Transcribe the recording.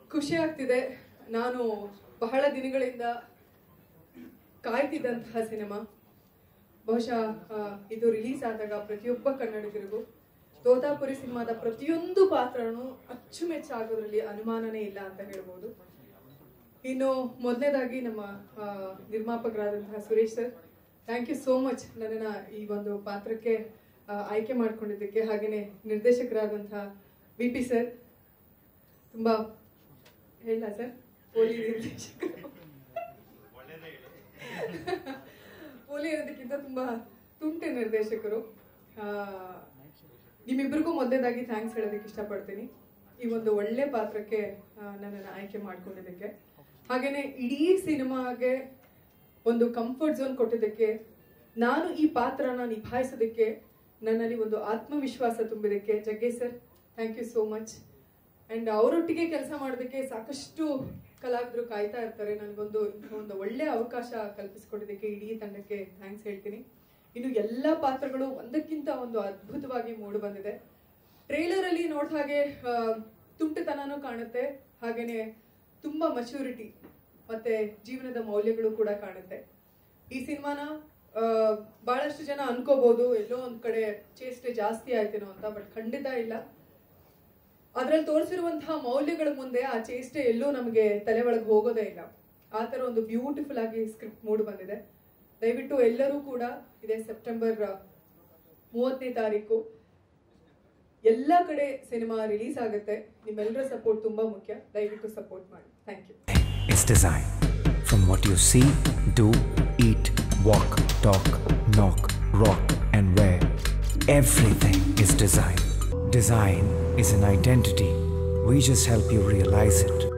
ಖುಷಿ ಆಗ್ತಿದೆ ನಾನು ಬಹಳ ದಿನಗಳಿಂದ ಕಾಯ್ತಿದ್ದಂತಹ ಸಿನಿಮಾ ಬಹುಶಃ ಆ, ಇದು ರಿಲೀಸ್ ಆದಾಗ ಪ್ರತಿಯೊಬ್ಬ ಕನ್ನಡಿಗರಿಗೂ ತೋತಾಪುರಿ ಸಿನಿಮಾದ ಪ್ರತಿಯೊಂದು ಪಾತ್ರನೂ ಅಚ್ಚುಮೆಚ್ಚಾಗೋದ್ರಲ್ಲಿ ಅನುಮಾನನೇ ಇಲ್ಲ ಅಂತ ಹೇಳ್ಬೋದು ಇನ್ನು ಮೊದಲನೇದಾಗಿ ನಮ್ಮ ಆ, ನಿರ್ಮಾಪಕರಾದಂತಹ Suresh sir thank you so much ನನ್ನನ್ನು ಈ ಒಂದು ಪಾತ್ರಕ್ಕೆ ಆ, ಆಯ್ಕೆ ಮಾಡ್ಕೊಂಡಿದ್ದಕ್ಕೆ ಹಾಗೆಯೇ ನಿರ್ದೇಶಕರಾದಂತಹ ವಿ ಪಿ ಸರ್ ತುಂಬ ಹೇಳ ಸರ್ ಪೋಲಿ ನಿರ್ದೇಶಕರು ಪೋಲಿ ಅನ್ನೋದಕ್ಕಿಂತ ತುಂಬ ತುಂಟೆ ನಿರ್ದೇಶಕರು ಆ, ನಿಮ್ಮಿಬ್ಬರಿಗೂ ಮೊದಲೇದಾಗಿ ಥ್ಯಾಂಕ್ಸ್ ಹೇಳೋದಕ್ಕೆ ಇಷ್ಟಪಡ್ತೀನಿ ಈ ಒಂದು ಒಳ್ಳೆ ಪಾತ್ರಕ್ಕೆ ಆ, ನನ್ನನ್ನು ಆಯ್ಕೆ ಮಾಡ್ಕೊಂಡಿದ್ದಕ್ಕೆ ಹಾಗೇನೆ ಇಡೀ ಸಿನಿಮಾಗೆ ಒಂದು ಕಂಫರ್ಟ್ ಝೋನ್ ಕೊಟ್ಟಿದ್ದಕ್ಕೆ ನಾನು ಈ ಪಾತ್ರನ ನಿಭಾಯಿಸೋದಕ್ಕೆ ನನ್ನಲ್ಲಿ ಒಂದು ಆತ್ಮವಿಶ್ವಾಸ ತುಂಬಿದ್ದಕ್ಕೆ Jaggesh sir thank you so much and ಅವರೊಟ್ಟಿಗೆ ಕೆಲಸ ಮಾಡೋದಕ್ಕೆ ಸಾಕಷ್ಟು ಕಲಾವಿದರು ಕಾಯ್ತಾ ಇರ್ತಾರೆ ನನಗೊಂದು ಇಂಥ ಒಂದು ಒಳ್ಳೆ ಅವಕಾಶ ಕಲ್ಪಿಸಿಕೊಟ್ಟಿದ್ದಕ್ಕೆ ಇಡೀ ತಂಡಕ್ಕೆ ಥ್ಯಾಂಕ್ಸ್ ಹೇಳ್ತೀನಿ ಇನ್ನು ಎಲ್ಲ ಪಾತ್ರಗಳು ಒಂದಕ್ಕಿಂತ ಒಂದು ಅದ್ಭುತವಾಗಿ ಮೂಡಿ ಬಂದಿದೆ ಟ್ರೇಲರ್ ಅಲ್ಲಿ ನೋಡಿದ ಹಾಗೆ ಆ, ತುಂಟತನನೂ ಕಾಣುತ್ತೆ ಹಾಗೇನೆ ತುಂಬಾ ಮಚ್ಯೂರಿಟಿ ಮತ್ತೆ ಜೀವನದ ಮೌಲ್ಯಗಳು ಕೂಡ ಕಾಣುತ್ತೆ ಈ ಸಿನಿಮಾನ ಆ, ಬಹಳಷ್ಟು ಜನ ಅನ್ಕೋಬಹುದು ಎಲ್ಲೋ ಒಂದ್ ಕಡೆ ಚೇಷ್ಟೆ ಜಾಸ್ತಿ ಆಯ್ತೇನೋ ಅಂತ ಬಟ್ ಖಂಡಿತ ಇಲ್ಲ ಅದ್ರಲ್ಲಿ ತೋರಿಸಿರುವಂತಹ ಮೌಲ್ಯಗಳ ಮುಂದೆ ಆ ಚೇಷ್ಟೆ ಎಲ್ಲೂ ನಮಗೆ ತಲೆ ಒಳಗೆ ಹೋಗೋದೇ ಇಲ್ಲ ಆ ತರ ಒಂದು ಬ್ಯೂಟಿಫುಲ್ ಆಗಿ ಸ್ಕ್ರಿಪ್ಟ್ ಮೂಡ್ ಬಂದಿದೆ ದಯವಿಟ್ಟು ಎಲ್ಲರೂ ಕೂಡ ಇದೆ ಸೆಪ್ಟೆಂಬರ್ ಮೂವತ್ತನೇ ತಾರೀಕು ಎಲ್ಲ ಕಡೆ ಸಿನಿಮಾ ರಿಲೀಸ್ ಆಗುತ್ತೆ ನಿಮ್ಮೆಲ್ಲರ ಸಪೋರ್ಟ್ ತುಂಬಾ ಮುಖ್ಯ ದಯವಿಟ್ಟು ಸಪೋರ್ಟ್ ಮಾಡಿ thank you is design. From what you see, do, eat, walk, talk, knock, rock, and wear, everything is design. Design is an identity. We just help you realize it.